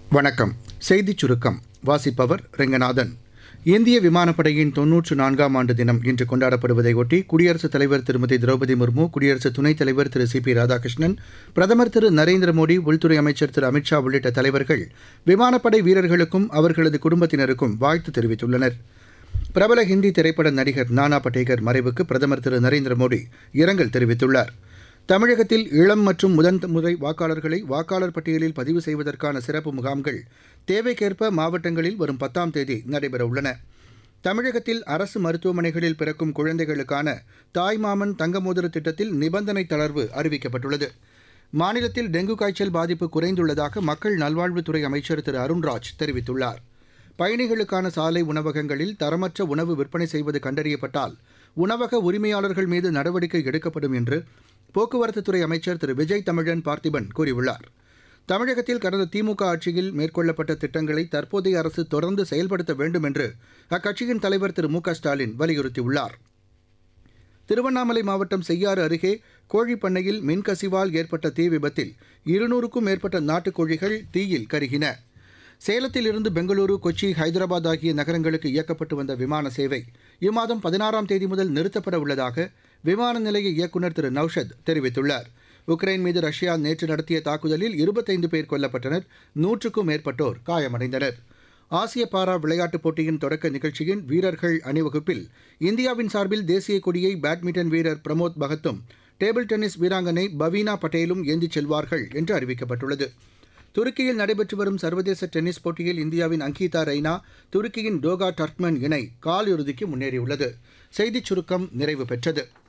வணக்கம் செய்திச் சுருக்கம் வாசிப்பவர் ரெங்கநாதன் இந்திய விமானப்படையின் தொன்னூற்று நான்காம் ஆண்டு தினம் இன்று கொண்டாடப்படுவதையொட்டி குடியரசுத் தலைவர் திருமதி திரௌபதி முர்மு குடியரசு துணைத் தலைவர் திரு சி பி ராதாகிருஷ்ணன் பிரதமர் திரு நரேந்திர மோடி உள்துறை அமைச்சர் திரு அமித்ஷா உள்ளிட்ட தலைவர்கள் விமானப்படை வீரர்களுக்கும் அவர்களது குடும்பத்தினருக்கும் வாழ்த்து தெரிவித்துள்ளனர் பிரபல ஹிந்தி திரைப்பட நடிகர் நானா படேகர் மறைவுக்கு பிரதமர் திரு நரேந்திர மோடி இரங்கல் தெரிவித்துள்ளார் தமிழகத்தில் இளம் மற்றும் முதன் முறை வாக்காளர்களை வாக்காளர் பட்டியலில் பதிவு செய்வதற்கான சிறப்பு முகாம்கள் தேவைக்கேற்ப மாவட்டங்களில் வரும் பத்தாம் தேதி நடைபெறவுள்ளன தமிழகத்தில் அரசு மருத்துவமனைகளில் பிறக்கும் குழந்தைகளுக்கான தாய்மாமன் தங்கமோதிர திட்டத்தில் நிபந்தனை தளர்வு அறிவிக்கப்பட்டுள்ளது மாநிலத்தில் டெங்கு காய்ச்சல் பாதிப்பு குறைந்துள்ளதாக மக்கள் நல்வாழ்வுத்துறை அமைச்சர் திரு அருண்ராஜ் தெரிவித்துள்ளார் பயணிகளுக்கான சாலை உணவகங்களில் தரமற்ற உணவு விற்பனை செய்வது கண்டறியப்பட்டால் உணவக உரிமையாளர்கள் மீது நடவடிக்கை எடுக்கப்படும் என்று போக்குவரத்துத்துறை அமைச்சர் திரு விஜய் தமிழன் பார்த்திபன் கூறியுள்ளார் தமிழகத்தில் கடந்த திமுக ஆட்சியில் மேற்கொள்ளப்பட்ட திட்டங்களை தற்போதைய அரசு தொடர்ந்து செயல்படுத்த வேண்டும் என்று அக்கட்சியின் தலைவர் திரு மு க ஸ்டாலின் வலியுறுத்தியுள்ளார் திருவண்ணாமலை மாவட்டம் செய்யாறு அருகே கோழிப்பண்ணையில் மின்கசிவால் ஏற்பட்ட தீ விபத்தில் இருநூறுக்கும் மேற்பட்ட நாட்டுக்கோழிகள் தீயில் கருகின சேலத்தில் இருந்து பெங்களூரு கொச்சி ஹைதராபாத் ஆகிய நகரங்களுக்கு இயக்கப்பட்டு வந்த விமான சேவை இம்மாதம் பதினாறாம் தேதி முதல் நிறுத்தப்பட உள்ளதாக விமான நிலைய இயக்குநர் திரு நௌஷத் தெரிவித்துள்ளார் உக்ரைன் மீது ரஷ்யா நேற்று நடத்திய தாக்குதலில் இருபத்தைந்து பேர் கொல்லப்பட்டனர் நூற்றுக்கும் மேற்பட்டோர் காயமடைந்தனர் ஆசிய பாரா விளையாட்டுப் போட்டியின் தொடக்க நிகழ்ச்சியின் வீரர்கள் அணிவகுப்பில் இந்தியாவின் சார்பில் தேசிய கொடியை பேட்மிண்டன் வீரர் பிரமோத் பகத்தும் டேபிள் டென்னிஸ் வீராங்கனை பவீனா பட்டேலும் ஏந்திச் செல்வார்கள் என்று அறிவிக்கப்பட்டுள்ளது துருக்கியில் நடைபெற்று வரும் சர்வதேச டென்னிஸ் போட்டியில் இந்தியாவின் அங்கீதா ரெய்னா துருக்கியின் டோகா டர்க்மன் இணை காலிறுதிக்கு முன்னேறியுள்ளது செய்திச் சுருக்கம் நிறைவு பெற்றது